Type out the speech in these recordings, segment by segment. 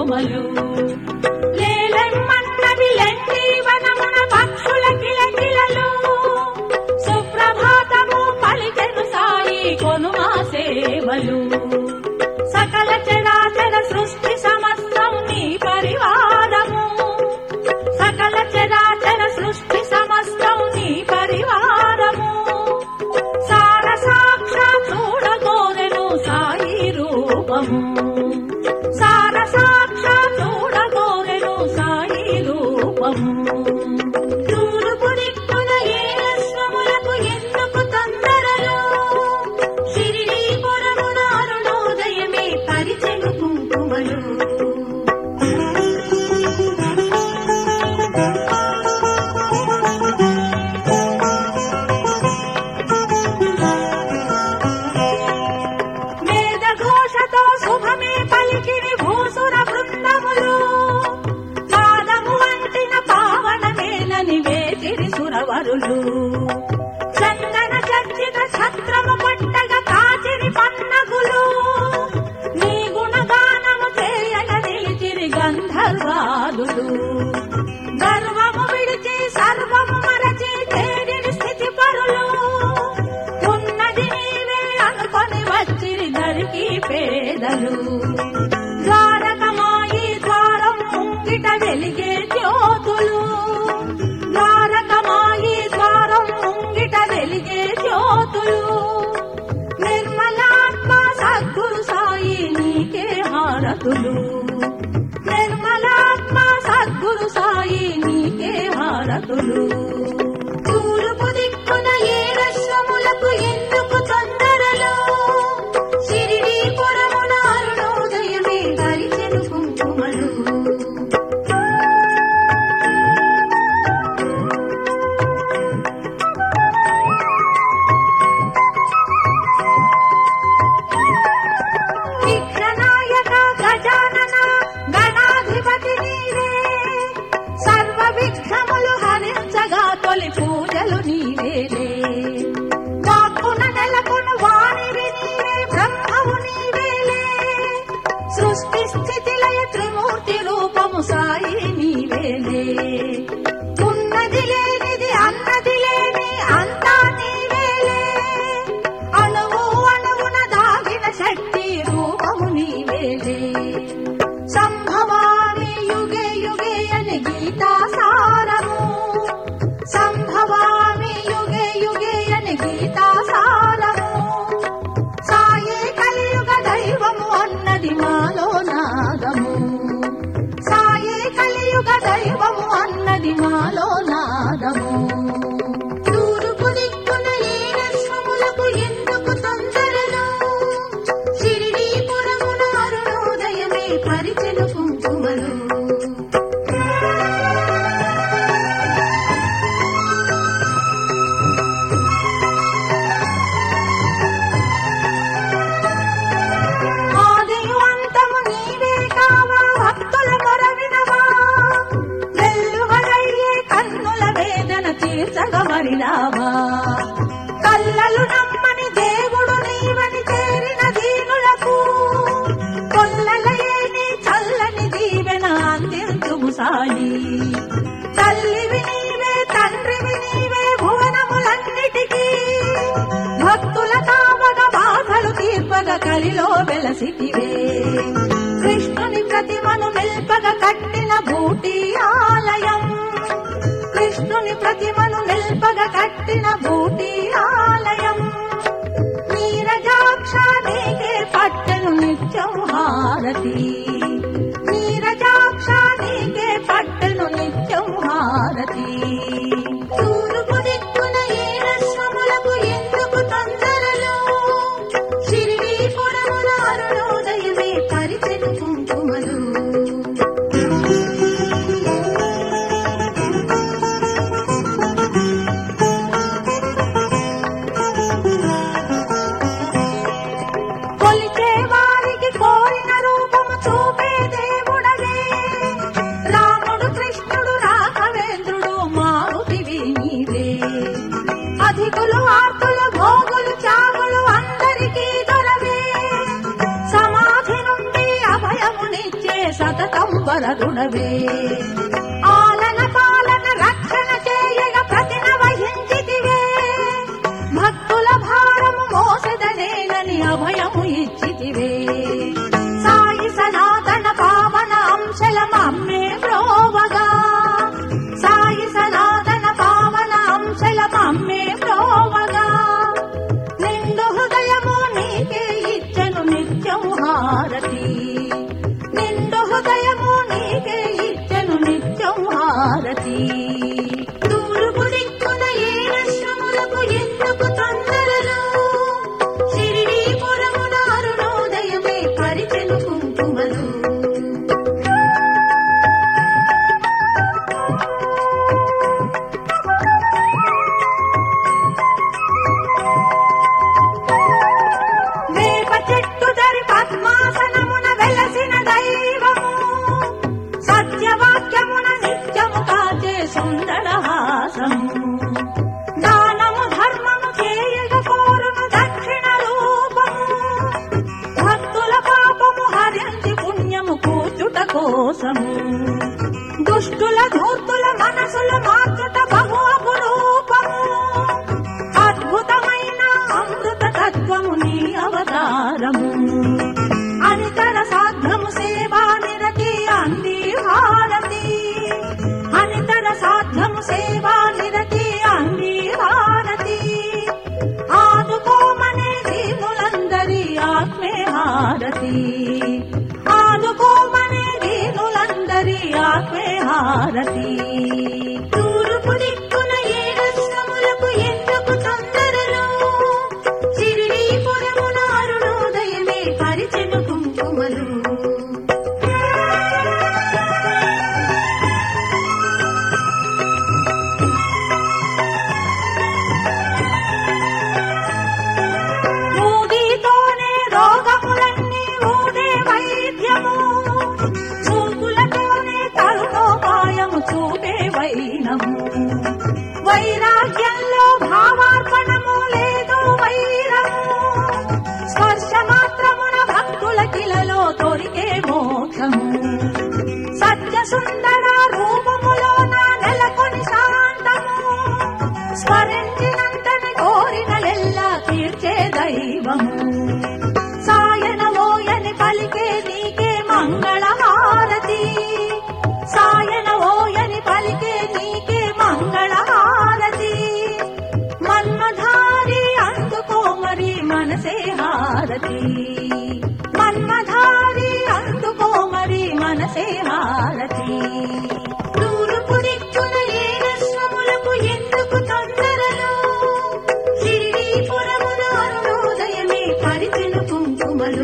కుంకుమలు లేలెమ్మన్నవి లెండి వనమున పక్షుల కిలకిలలు సుప్రభాతము పలికెను సాయి కొనుమా సేవలు సకల చరాచర సృష్టి సమస్తం నీ పరివారము సకల చరాచర సృష్టి సమస్తం నీ పరివారము సార సాక్షాత్ చూడగోరెను సాయి రూపము సార సాక్షాత్ చూడగోరెను సాయి రూపము తూర్పు దిక్కున ఏ అశ్వములకు ఎందుకు తొందరలు షిరిడీ పురమున అరుణోదయమే పరిచెను కుంకుమలు వేద ఘోషతో శుభమే పలికిని భూసుర బృందములు పాదము అంటిన పావన మేలని వేతిరి సురవరులు చందన చర్చిత ఛత్రము పట్టగ కాచిరి పన్నగులు నీ గుణగానము చేయగ నిలిచిరి గంధర్వాదులు గర్వము విడిచి సర్వము మరచి చేరిని స్థితి పరులు ఉన్నది నీవే అనుకొని వచ్చిరి దరికి పేదలు ద్వారకమాయి ద్వారం ముంగిట వెలిగే జ్యోతులు ద్వారకమాయి ద్వారం ముంగిట వెలిగే జ్యోతులు నిర్మలాత్మ సద్గురు సాయి నీకే హారతులు నిర్మలాత్మ సద్గురు సాయి నీకే హారతులు తూర్పు దిక్కున ఏడశ్వములకు ఎందుకు తొందరలు షిరిడీ పురమున అరుణోదయమే ధరిచెను కుంకుమలు విఘ్ననాయక గజానన గణాధిపతి నీవే సర్వ విఘ్నములు హరించగా తొలి పూజలు నీవేలే వాక్కున నెలకొను వాణివి నీవే బ్రహ్మము నీవేలే సృష్టి స్థితి లయ త్రిమూర్తి రూపము సాయి నీవేలే ఉన్నది లేనిది అన్నది లేని అంతా నీవేలే అణువు అణువున దాగిన శక్తి రూపము నీవేలే సంభవామి యుగే యుగే అని గీతా సారము సంభవామి యుగే యుగే అని గీతా సారము సాయే కలియుగ దైవము అన్నది మాలో నాదము సాయే కలియుగ దైవము అన్నది మాలో నాదము తూర్పు దిక్కున ఏడశ్వములకు ఎందుకు తొందరలు షిరిడీ పురమున అరుణోదయమే పరిచెను కుంకుమలు ఆదియు అంతము నీవే కావా భక్తుల మొరవినవా వెల్లువలయ్యే కన్నుల వేదన తీర్చగమరినావా కల్లలు నమ్మని దేవుడు నీవని చేరిన దీనులకు కొల్లలయేని చల్లని దీవెన అందించుము సాయి తల్లివి నీవే తండ్రివి నీవే భువనములన్నిటికీ భక్తుల కావగ బాధలు తీర్పగ కలిలో వెలసిటివే కృష్ణుని ప్రతిమను నిల్పగ కట్టిన బూటి ఆలయం కృష్ణుని ప్రతిమను నిల్పగ కట్టిన బూటి ఆలయం నీరజాక్ష నీకే పట్టెను నిత్యం హారతి నీరజాక్ష నీకే పట్టెను నిత్యం హారతి తూర్పు దిక్కున ఏడశ్వములకు ఎందుకు తొందరలు షిరిడీ పురమున అరుణోదయమే పరిచెను కుంకుమలు కొలిచే వారికి కోరిన రూపము చూపే దేవుడవే రాముడు కృష్ణుడు రాఘవేంద్రుడు మారుతివి నీవే అధికులు ఆర్తులు భోగులు చాగులు అందరికీ దొరవే సమాధి నుండి అభయమునిచ్చే సతతం వరదుడవే ఆలన పాలన రక్షణ చేయగ ప్రతిన వహించితివే భక్తుల భారము మోసదనేలని అభయము ఇచ్చితివే సాయి సనాతన పావన అంశల మమ్మే ప్రోవగా సాయి సనాతన పావన అంశల మమ్మే ప్రోవగా నిండు హృదయము నీకే ఇచ్చను నిత్యం హారతి నిండు హృదయము నీకే ఇచ్చను నిత్యం హారతి తూర్పు దిక్కున ఏరశ్రములకు ఎందుకు తొందరలు షిరిడీపురమున అరుణోదయమే పరిచెను కుంకుమలు వేప చెట్టు దరి పద్మాసనమున వెలసిన దైవము సత్యవాక్యమున నిత్యము కాచే సుందర హాసము దానము ధర్మము చేయగ కోరును దక్షిణ రూపము భక్తుల పాపము హరించి పుణ్యము కూచుట కోసము దుష్టుల ధూర్తుల మనసులు మార్చుట బహు అపురూపము అద్భుతమైన అమృత తత్వము నీ అవతారము అనితర సాధ్యము సేవా నిరతి అంది హారతి అనితర సాధ్యము సేవా నిరతి అంది హారతి ఆదుకోమనే దీనులందరి ఆత్మే హారతి ఆదుకోమనే దీనులందరి ఆత్మే హారతి తూర్పు దిక్కున ఏడశ్రములకు ఎందుకు తొందరలు షిరిడీపురమున అరుణోదయమే పరిచెను కుంకుమలు మూడితోనే రోగములన్నీ ఊడే వైద్యము చూపులతోనే తరుణోపాయము చూపే వైనము వైరాగ్యంలో భావార్పణము లేదు వైరము స్పర్శ మాత్రమున భక్తుల కిలలో తొరికే మోక్షము సత్య సుందర రూపములోన నెలకొని శాంతము స్మరించినంతని కోరినలెల్లా తీర్చే దైవము సాయన ఓయని పలికే నీకే మంగళ హారతి సాయన ఓయని పలికే నీకే మంగళ హారతి మన్మధారి అందుకో మరి మనసే హారతి మన్మధారి అందుకో మరి మనసే హారతి తూర్పు దిక్కున ఏరస్వములకు ఎందుకు తొందరలు షిరిడీపురమున అరుణోదయమే పరిచెను కుంకుమలు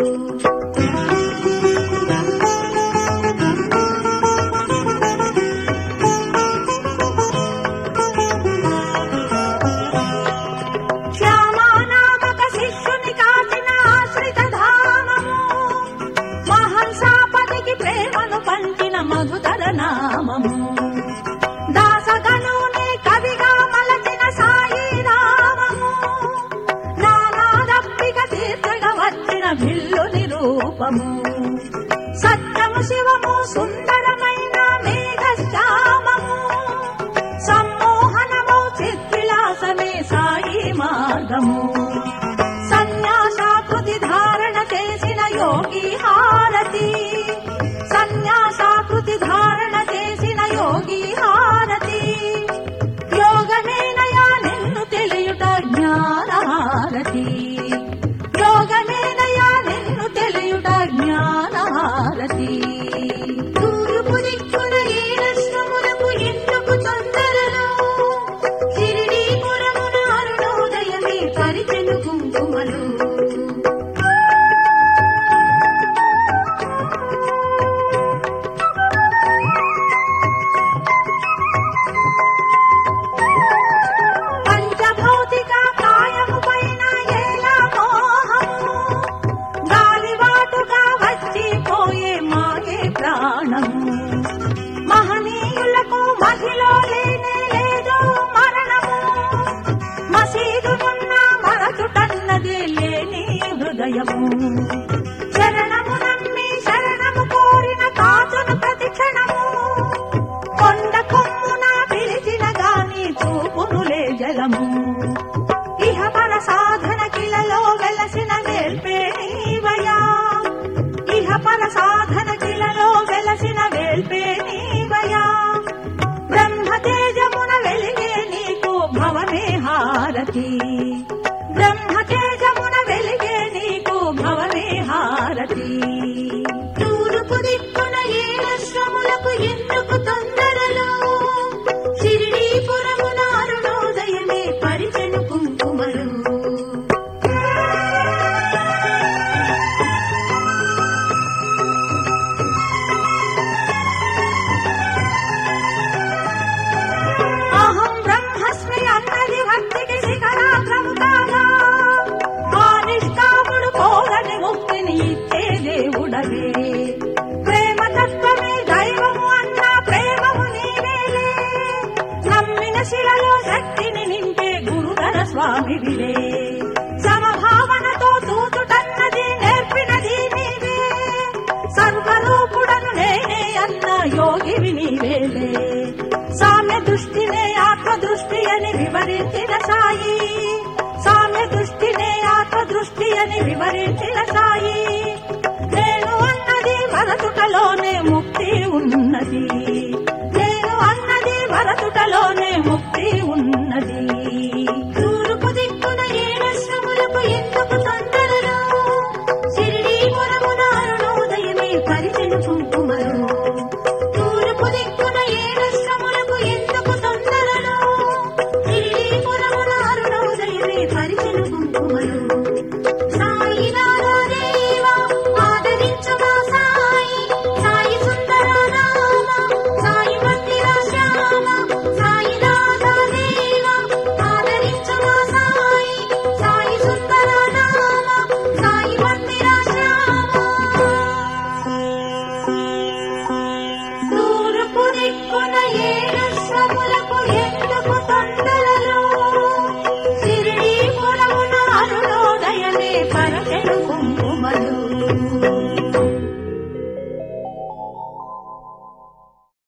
శ్యామానామక శిష్యుని కాచిన ఆశ్రిత ధామము మహంసాపతికి ప్రేమను పంచిన మధుతర నామము దాసగనుని కవిగా మలచిన సాయి నామము నానాదప్పిక తీర్చగా వచ్చిన భిల్లుని రూపము సత్యము శివము సుందరమైన మేఘశ్యామము సమ్మోహనము చిద్విలాసమే సాయి మార్గము సన్యాసాకృతి ధారణ చేసిన యోగి హారతి సన్యాసాకృతి ధారణ చేసిన యోగి హారతి యోగమేనయా నిన్ను తెలియుట జ్ఞాన హారతి యోగమేనయా నిన్ను తెలియుట జ్ఞాన హారతి తూర్పు దిక్కున ఏడశ్రములకు ఎందుకు తొందరలు షిరిడీపురమున అరుణోదయమే పరిచెను కుంకుమలు పంచభౌతిక కాయము పైన ఎలా మోహము గాలివాటుగా వచ్చిపోయే మాయే ప్రాణము మహనీయులకు మహిలో లేనే లేదు మరణము మసీదునున్న మరచుటన్నదే లేని హృదయము శరణము నమ్మి శరణము కోరిన కాచును తూర్పు దిక్కున ఏడశ్రములకు ఎందుకు తొందరలో షిరిడీపురమున అరుణోదయమే పరిచెను కుంకుమలు అహం బ్రహ్మస్మి అన్నది భక్తికి శిఖరాగ్రము కాగా ఆ నిష్కాముడు కోరని ముక్తిని ఇచ్చే దేవుడవే ప్రేమ తత్వమే దైవము అన్న ప్రేమము నీవేలే నమ్మిన శిలలో శక్తిని నింపే గురుధర స్వామివిలే సమభావనతో తూచుటన్నది నేర్పినది నీవే సర్వరూపుడను నేనే అన్న యోగివి నీవేలే సామ్య దృష్టినే ఆత్మ దృష్టి అని వివరించిన సాయి సామ్య దృష్టినే ఆత్మ దృష్టి అని వివరించిన సాయి నేను అన్నది వరతుటలోనే ముక్తి ఉన్నది నేను అన్నది వరతుటలోనే ముక్తి ఉన్నది తూర్పు దిక్కున ఏడశ్రములకు ఎందుకు తొందరలో షిరిడీపురమున అరుణోదయమే పరిచెను కుంకుమలు తూర్పు దిక్కున ఏడశ్రములకు ఎందుకు తొందరలో షిరిడీపురమున అరుణోదయమే పరిచెను కుంకుమలు సా